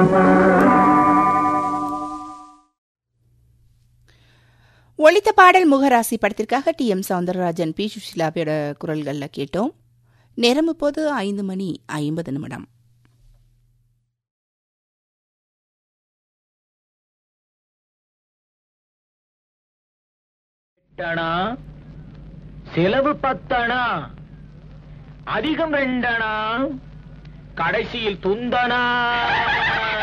வேண்டாமா ஒழித்த பாடல் முகராசி படத்திற்காக டி எம் சவுந்தரராஜன் பி சுஷிலாபியோட குரல்களில் கேட்டோம் நேரம் இப்போது ஐந்து மணி ஐம்பது நிமிடம் எட்டணா செலவு பத்தணா அதிகம் ரெண்டணா கடைசியில் துந்தனா